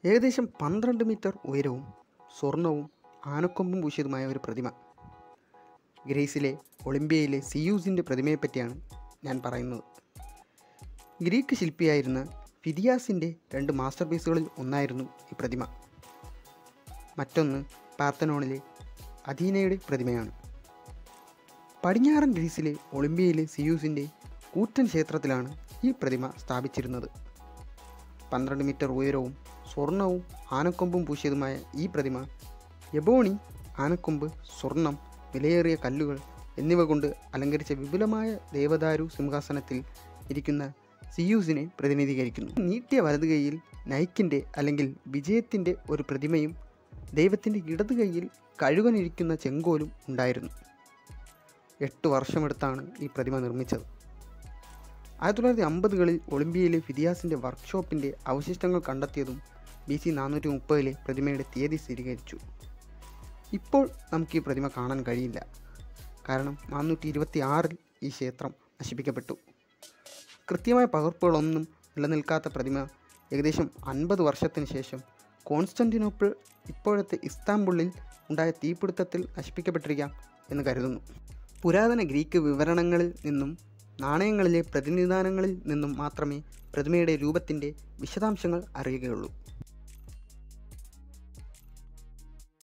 ഏകദേശം പന്ത്രണ്ട് മീറ്റർ ഉയരവും സ്വർണവും ആനക്കൊമ്പും പൂശിയതുമായ ഒരു പ്രതിമ ഗ്രീസിലെ ഒളിമ്പിയയിലെ സിയൂസിൻ്റെ പ്രതിമയെപ്പറ്റിയാണ് ഞാൻ പറയുന്നത് ഗ്രീക്ക് ശില്പിയായിരുന്ന ഫിദിയാസിൻ്റെ രണ്ട് മാസ്റ്റർ പീസുകളിൽ ഒന്നായിരുന്നു ഈ പ്രതിമ മറ്റൊന്ന് പാർത്തനോണിലെ അധീനയുടെ പ്രതിമയാണ് പടിഞ്ഞാറൻ ഗ്രീസിലെ ഒളിമ്പിയയിലെ സിയൂസിൻ്റെ കൂറ്റൻ ക്ഷേത്രത്തിലാണ് ഈ പ്രതിമ സ്ഥാപിച്ചിരുന്നത് പന്ത്രണ്ട് മീറ്റർ ഉയരവും സ്വർണവും ആനക്കൊമ്പും പൂശിയതുമായ ഈ പ്രതിമ എബോണി ആനക്കൊമ്പ് സ്വർണം വിലയേറിയ കല്ലുകൾ എന്നിവ കൊണ്ട് അലങ്കരിച്ച വിപുലമായ ദേവദാരു സിംഹാസനത്തിൽ ഇരിക്കുന്ന സിയൂസിനെ പ്രതിനിധീകരിക്കുന്നു നീട്ടിയ വലത് കൈയിൽ നൈക്കിൻ്റെ അല്ലെങ്കിൽ വിജയത്തിൻ്റെ ഒരു പ്രതിമയും ദൈവത്തിൻ്റെ ഇടത് കൈയിൽ കഴുകനിരിക്കുന്ന ചെങ്കോലും ഉണ്ടായിരുന്നു എട്ട് വർഷമെടുത്താണ് ഈ പ്രതിമ നിർമ്മിച്ചത് ആയിരത്തി തൊള്ളായിരത്തി അമ്പതുകളിൽ ഒളിമ്പിയയിലെ ഫിദിയാസിൻ്റെ വർക്ക്ഷോപ്പിൻ്റെ അവശിഷ്ടങ്ങൾ കണ്ടെത്തിയതും ബി സി നാനൂറ്റി മുപ്പതിലെ പ്രതിമയുടെ തീയതി സ്ഥിരീകരിച്ചു ഇപ്പോൾ നമുക്ക് ഈ പ്രതിമ കാണാൻ കഴിയില്ല കാരണം നാനൂറ്റി ഇരുപത്തി ആറിൽ ഈ ക്ഷേത്രം നശിപ്പിക്കപ്പെട്ടു കൃത്യമായ പകർപ്പുകളൊന്നും നിലനിൽക്കാത്ത പ്രതിമ ഏകദേശം അൻപത് വർഷത്തിന് ശേഷം കോൺസ്റ്റന്റിനോപ്പിൾ ഇപ്പോഴത്തെ ഇസ്താംബുളിൽ ഉണ്ടായ തീപിടുത്തത്തിൽ നശിപ്പിക്കപ്പെട്ടിരിക്കാം എന്ന് കരുതുന്നു പുരാതന ഗ്രീക്ക് വിവരണങ്ങളിൽ നിന്നും നാണയങ്ങളിലെ പ്രതിനിധാനങ്ങളിൽ നിന്നും മാത്രമേ പ്രതിമയുടെ രൂപത്തിൻ്റെ വിശദാംശങ്ങൾ അറിയുകയുള്ളൂ